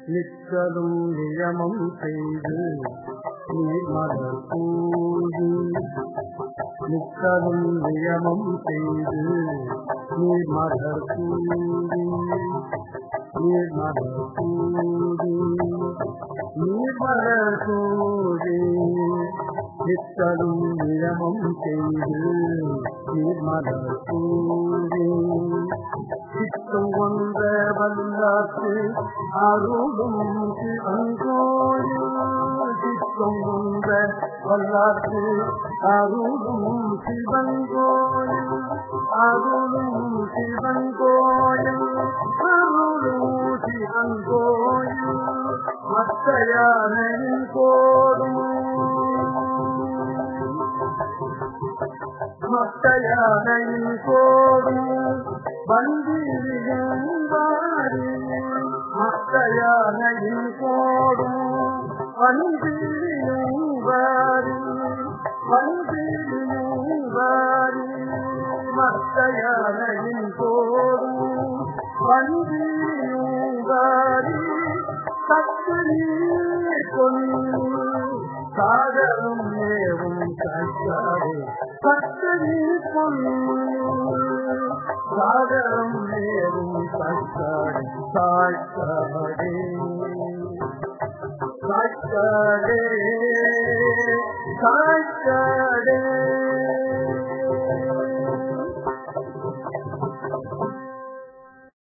நிற்றலும் நியமம் செய்து நீர்மலர் பூஜி நிற்றலும் நியமம் செய்து நீர்மலர் பூஜி நீர்மலர் பூஜி நீர்மலர் பூஜி நிற்றலும் நியமம் செய்து நீர்மலர் பூஜி சித்தம் கொண்ட வல்லாத்து அருளும் சிவங்கோயில் சித்தம் கொண்ட வல்லாத்து அருளும் சிவங்கோயில் அருளும் சிவங்கோயில் அருளும் சிவங்கோயில் மத்த யானையின் கோடும் மத்த யானையின் கோடும் வந்திரியும் வாரி மத்த யானையின் கோடும் வந்திரியும் வாரி வந்திரியும் வாரி மத்த யானையின் கோடும் வந்திரியும் வாரி சத்து நீர் கொண்டு சாகரம் ஏவும் கற்றாரே சத்து நீர் கொண்டு சாகரம் ஏவும் கற்றாரே சாய்க்காடே சாய்க்காடே சாய்க்காடே